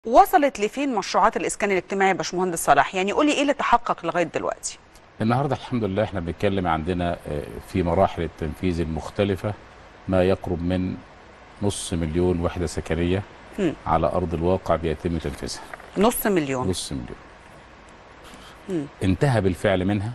وصلت لفين مشروعات الاسكان الاجتماعي يا باشمهندس صلاح يعني قولي ايه اللي تحقق لغايه دلوقتي النهارده الحمد لله احنا بنتكلم عندنا آه، في مراحل التنفيذ المختلفة ما يقرب من نص مليون وحدة سكنية مم. على أرض الواقع بيتم تنفيذها نص مليون نص مليون مم. انتهى بالفعل منها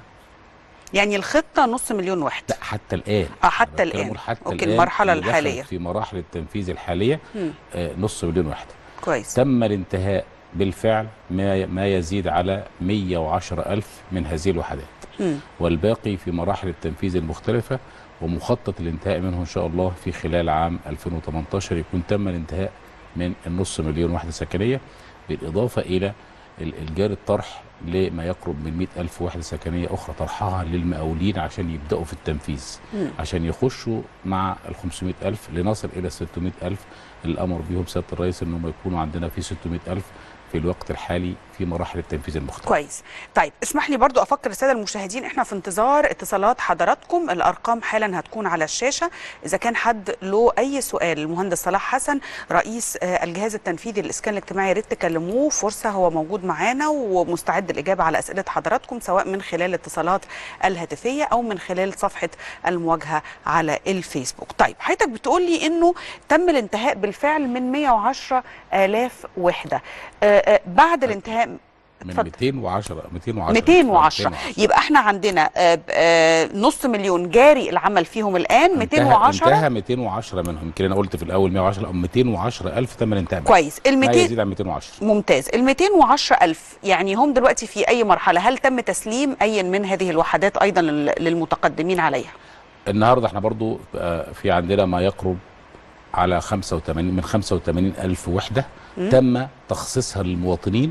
يعني الخطه نص مليون وحده لا حتى الآن اه حتى أنا بتكلم الان أقول حتى اوكي الآن المرحله اللي دخلت الحاليه في مراحل التنفيذ الحالية مم. آه، نص مليون وحدة كويس تم الانتهاء بالفعل ما ما يزيد على 110 ألف من هذه الوحدات مم. والباقي في مراحل التنفيذ المختلفة ومخطط الانتهاء منه إن شاء الله في خلال عام 2018 يكون تم الانتهاء من النص مليون وحدة سكنية بالإضافة إلى ال- الجار الطرح لما يقرب من 100 ألف وحدة سكنية أخرى طرحها للمقاولين عشان يبدأوا في التنفيذ مم. عشان يخشوا مع ال 500 ألف لنصل إلى 600 ألف اللي أمر بيهم سيادة الرئيس إنهم يكونوا عندنا في 600 ألف في الوقت الحالي في مراحل التنفيذ المختلفة كويس طيب اسمح لي برضو افكر الساده المشاهدين احنا في انتظار اتصالات حضراتكم الارقام حالا هتكون على الشاشه اذا كان حد له اي سؤال المهندس صلاح حسن رئيس آه، الجهاز التنفيذي للاسكان الاجتماعي يا ريت تكلموه فرصه هو موجود معانا ومستعد الاجابه على اسئله حضراتكم سواء من خلال الاتصالات الهاتفيه او من خلال صفحه المواجهه على الفيسبوك طيب حضرتك بتقول لي انه تم الانتهاء بالفعل من 110 الاف وحده آه، آه، بعد الانتهاء من اتفضل. 210 210 210 يبقى احنا عندنا آه، ب- آه، نص مليون جاري العمل فيهم الان 210 انتهى 210 منهم يمكن انا قلت في الاول 110 او 210 الف تم الانتهاء منهم. كويس ال ما 200 يزيد عن 210 ممتاز ال 210 ألف يعني هم دلوقتي في أي مرحلة هل تم تسليم أي من هذه الوحدات أيضا لل- للمتقدمين عليها النهارده احنا برضو آه، في عندنا ما يقرب على 85 من 85 الف وحده مم. تم تخصيصها للمواطنين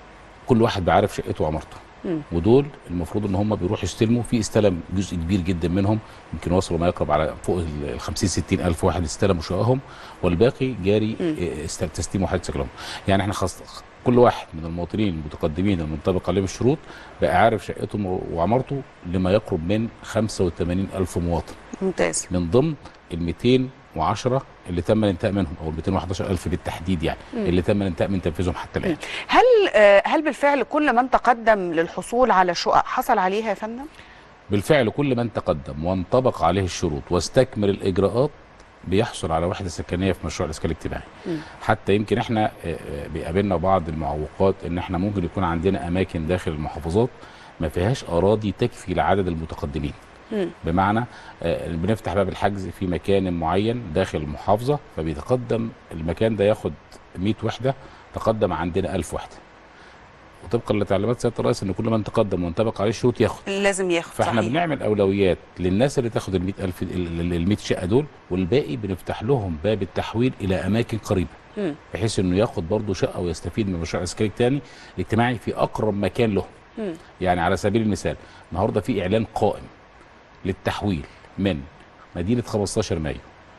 كل واحد بعرف شقته وعمارته مم. ودول المفروض ان هم بيروحوا يستلموا في استلم جزء كبير جدا منهم يمكن وصلوا ما يقرب على فوق ال 50 60 الف واحد استلموا شققهم والباقي جاري مم. آه، است- تسليم وحدات سكنهم يعني احنا خص... كل واحد من المواطنين المتقدمين المنطبق عليهم الشروط بقى عارف شقته وعمارته لما يقرب من 85 الف مواطن ممتاز من ضمن ال 210 اللي تم الانتهاء منهم او ال 211 الف بالتحديد يعني مم. اللي تم الانتهاء من تنفيذهم حتى الان هل آه، هل بالفعل كل من تقدم للحصول على شقق حصل عليها يا فندم؟ بالفعل كل من تقدم وانطبق عليه الشروط واستكمل الاجراءات بيحصل على وحده سكنيه في مشروع الاسكان الاجتماعي مم. حتى يمكن احنا آه، آه، بيقابلنا بعض المعوقات ان احنا ممكن يكون عندنا اماكن داخل المحافظات ما فيهاش اراضي تكفي لعدد المتقدمين مم. بمعنى آه، بنفتح باب الحجز في مكان معين داخل المحافظه فبيتقدم المكان ده ياخد 100 وحده تقدم عندنا 1000 وحده وطبقا لتعليمات سياده الرئيس ان كل من تقدم وانطبق عليه الشروط ياخد لازم ياخد فاحنا صحيح. بنعمل اولويات للناس اللي تاخد ال 100000 ال 100 شقه دول والباقي بنفتح لهم باب التحويل الى اماكن قريبه مم. بحيث انه ياخد برضه شقه ويستفيد من مشروع الاسكان التاني الاجتماعي في اقرب مكان له مم. يعني على سبيل المثال النهارده في اعلان قائم للتحويل من مدينه 15 مايو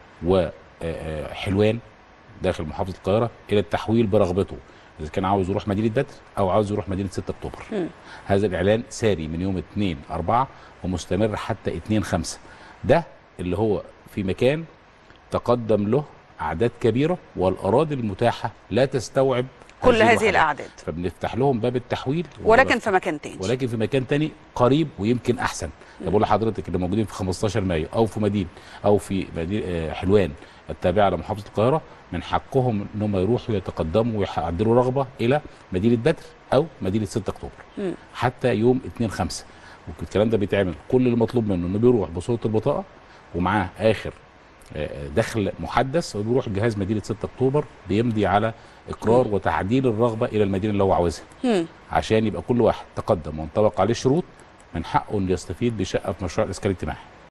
وحلوان داخل محافظه القاهره الى التحويل برغبته اذا كان عاوز يروح مدينه بدر او عاوز يروح مدينه 6 اكتوبر مم. هذا الاعلان ساري من يوم 2 4 ومستمر حتى 2 5 ده اللي هو في مكان تقدم له اعداد كبيره والاراضي المتاحه لا تستوعب كل هذه الوحدات. الأعداد فبنفتح لهم باب التحويل ولكن في مكان تاني ولكن في مكان تاني قريب ويمكن احسن أنا بقول لحضرتك اللي موجودين في 15 مايو او في مدينه او في مدينه آه، حلوان التابعه لمحافظه القاهره من حقهم ان هم يروحوا يتقدموا ويعدلوا رغبه الى مدينه بدر او مدينه 6 اكتوبر مم. حتى يوم 2 5 والكلام ده بيتعمل كل اللي مطلوب منه انه بيروح بصوره البطاقه ومعاه اخر آه، دخل محدث وبيروح جهاز مدينه 6 اكتوبر بيمضي على اقرار وتعديل الرغبه الى المدينه اللي هو عاوزها مم. عشان يبقى كل واحد تقدم وانطبق عليه الشروط من حقه انه يستفيد بشقه في مشروع الاسكان الاجتماعي